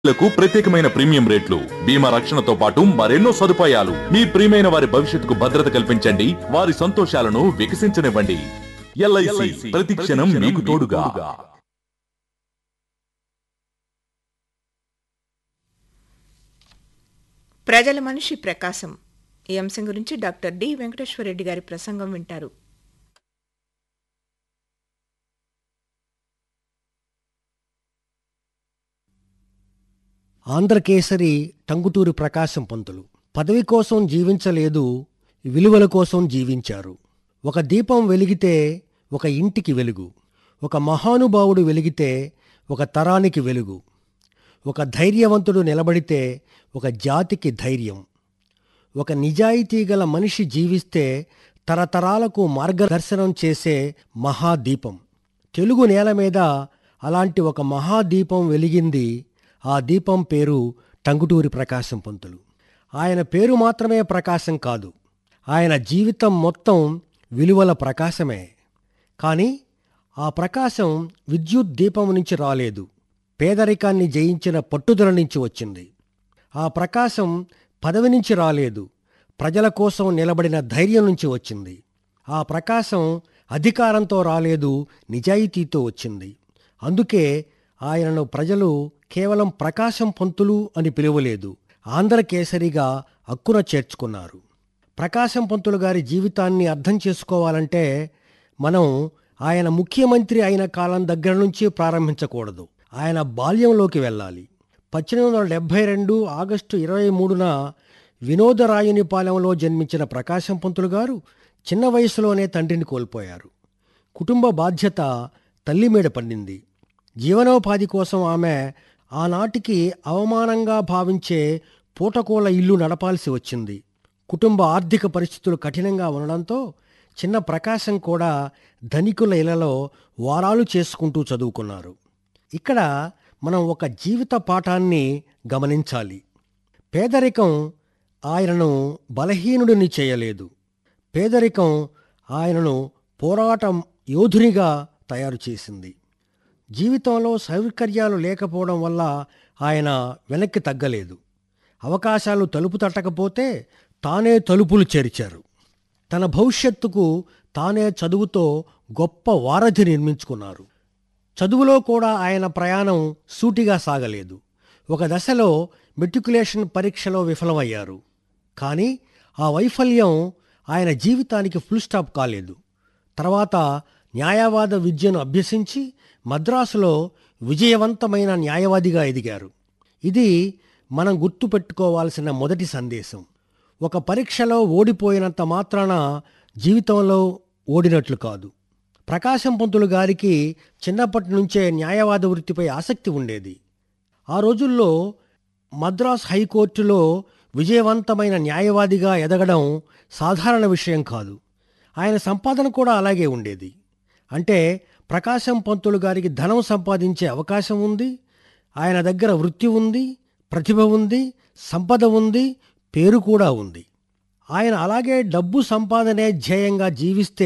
లకు ప్రత్యేకమైన ప్రీమియం రేట్లు బీమా రక్షణతో పాటు మరెన్నో సదుపాయాలు మీ ప్రియమైన వారి భవిష్యత్తుకు భద్రత కల్పించండి వారి సంతోషాలను వికసించనివ్వండి ఎల్ఐసి ప్రతి క్షణం మీకు తోడుగా ప్రజల మనిషి ప్రకాశం ఈ అంశం గురించి డాక్టర్ డి వెంకటేశ్వరరెడ్డి గారి ప్రసంగం వింటారు ఆంధ్రకేసరి టంగుటూరి ప్రకాశం పంతులు పదవి కోసం జీవించలేదు విలువల కోసం జీవించారు ఒక దీపం వెలిగితే ఒక ఇంటికి వెలుగు ఒక మహానుభావుడు వెలిగితే ఒక తరానికి వెలుగు ఒక ధైర్యవంతుడు నిలబడితే ఒక జాతికి ధైర్యం ఒక నిజాయితీ గల మనిషి జీవిస్తే తరతరాలకు మార్గదర్శనం చేసే మహాదీపం తెలుగు నేల మీద అలాంటి ఒక మహాదీపం వెలిగింది ఆ దీపం పేరు టంగుటూరి ప్రకాశం పంతులు ఆయన పేరు మాత్రమే ప్రకాశం కాదు ఆయన జీవితం మొత్తం విలువల ప్రకాశమే కానీ ఆ ప్రకాశం విద్యుత్ దీపం నుంచి రాలేదు పేదరికాన్ని జయించిన పట్టుదల నుంచి వచ్చింది ఆ ప్రకాశం పదవి నుంచి రాలేదు ప్రజల కోసం నిలబడిన ధైర్యం నుంచి వచ్చింది ఆ ప్రకాశం అధికారంతో రాలేదు నిజాయితీతో వచ్చింది అందుకే ఆయనను ప్రజలు కేవలం ప్రకాశం పంతులు అని పిలువలేదు ఆంధ్రకేసరిగా అక్కున చేర్చుకున్నారు ప్రకాశం పంతులు గారి జీవితాన్ని అర్థం చేసుకోవాలంటే మనం ఆయన ముఖ్యమంత్రి అయిన కాలం దగ్గర నుంచి ప్రారంభించకూడదు ఆయన బాల్యంలోకి వెళ్ళాలి పద్దెనిమిది వందల డెబ్భై రెండు ఆగస్టు ఇరవై మూడున వినోదరాయునిపాలెంలో జన్మించిన ప్రకాశం పంతులు గారు చిన్న వయసులోనే తండ్రిని కోల్పోయారు కుటుంబ బాధ్యత తల్లి మీద పండింది జీవనోపాధి కోసం ఆమె ఆనాటికి అవమానంగా భావించే పూటకోల ఇల్లు నడపాల్సి వచ్చింది కుటుంబ ఆర్థిక పరిస్థితులు కఠినంగా ఉండడంతో చిన్న ప్రకాశం కూడా ధనికుల ఇళ్లలో వారాలు చేసుకుంటూ చదువుకున్నారు ఇక్కడ మనం ఒక జీవిత పాఠాన్ని గమనించాలి పేదరికం ఆయనను బలహీనుడిని చేయలేదు పేదరికం ఆయనను పోరాటం యోధునిగా తయారు చేసింది జీవితంలో సౌకర్యాలు లేకపోవడం వల్ల ఆయన వెనక్కి తగ్గలేదు అవకాశాలు తలుపు తట్టకపోతే తానే తలుపులు చేర్చారు తన భవిష్యత్తుకు తానే చదువుతో గొప్ప వారధి నిర్మించుకున్నారు చదువులో కూడా ఆయన ప్రయాణం సూటిగా సాగలేదు ఒక దశలో మెట్రికులేషన్ పరీక్షలో విఫలమయ్యారు కానీ ఆ వైఫల్యం ఆయన జీవితానికి ఫుల్ స్టాప్ కాలేదు తర్వాత న్యాయవాద విద్యను అభ్యసించి మద్రాసులో విజయవంతమైన న్యాయవాదిగా ఎదిగారు ఇది మనం గుర్తుపెట్టుకోవాల్సిన మొదటి సందేశం ఒక పరీక్షలో ఓడిపోయినంత మాత్రాన జీవితంలో ఓడినట్లు కాదు ప్రకాశం పంతులు గారికి చిన్నప్పటి నుంచే న్యాయవాద వృత్తిపై ఆసక్తి ఉండేది ఆ రోజుల్లో మద్రాస్ హైకోర్టులో విజయవంతమైన న్యాయవాదిగా ఎదగడం సాధారణ విషయం కాదు ఆయన సంపాదన కూడా అలాగే ఉండేది అంటే ప్రకాశం పంతులు గారికి ధనం సంపాదించే అవకాశం ఉంది ఆయన దగ్గర వృత్తి ఉంది ప్రతిభ ఉంది సంపద ఉంది పేరు కూడా ఉంది ఆయన అలాగే డబ్బు సంపాదనే ధ్యేయంగా జీవిస్తే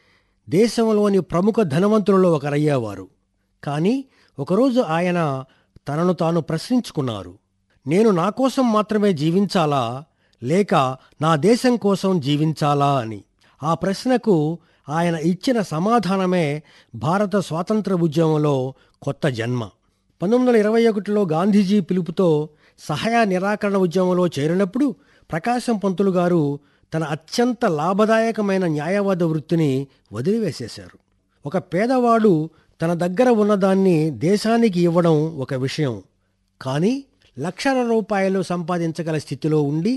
దేశంలోని ప్రముఖ ధనవంతులలో ఒకరయ్యేవారు కానీ ఒకరోజు ఆయన తనను తాను ప్రశ్నించుకున్నారు నేను నా కోసం మాత్రమే జీవించాలా లేక నా దేశం కోసం జీవించాలా అని ఆ ప్రశ్నకు ఆయన ఇచ్చిన సమాధానమే భారత స్వాతంత్ర ఉద్యమంలో కొత్త జన్మ పంతొమ్మిది వందల ఇరవై ఒకటిలో గాంధీజీ పిలుపుతో సహాయ నిరాకరణ ఉద్యమంలో చేరినప్పుడు ప్రకాశం పంతులు గారు తన అత్యంత లాభదాయకమైన న్యాయవాద వృత్తిని వదిలివేసేశారు ఒక పేదవాడు తన దగ్గర ఉన్నదాన్ని దేశానికి ఇవ్వడం ఒక విషయం కానీ లక్షల రూపాయలు సంపాదించగల స్థితిలో ఉండి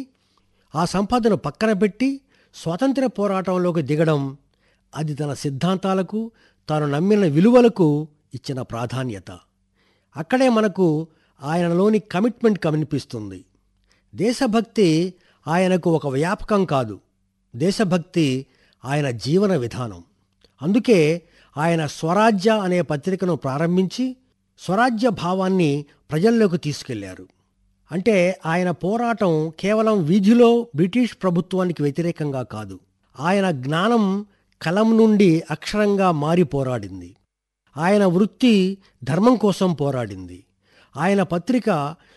ఆ సంపదను పక్కన పెట్టి స్వాతంత్ర్య పోరాటంలోకి దిగడం అది తన సిద్ధాంతాలకు తాను నమ్మిన విలువలకు ఇచ్చిన ప్రాధాన్యత అక్కడే మనకు ఆయనలోని కమిట్మెంట్ కనిపిస్తుంది దేశభక్తి ఆయనకు ఒక వ్యాపకం కాదు దేశభక్తి ఆయన జీవన విధానం అందుకే ఆయన స్వరాజ్య అనే పత్రికను ప్రారంభించి స్వరాజ్య భావాన్ని ప్రజల్లోకి తీసుకెళ్లారు అంటే ఆయన పోరాటం కేవలం వీధిలో బ్రిటిష్ ప్రభుత్వానికి వ్యతిరేకంగా కాదు ఆయన జ్ఞానం కలం నుండి అక్షరంగా మారి పోరాడింది ఆయన వృత్తి ధర్మం కోసం పోరాడింది ఆయన పత్రిక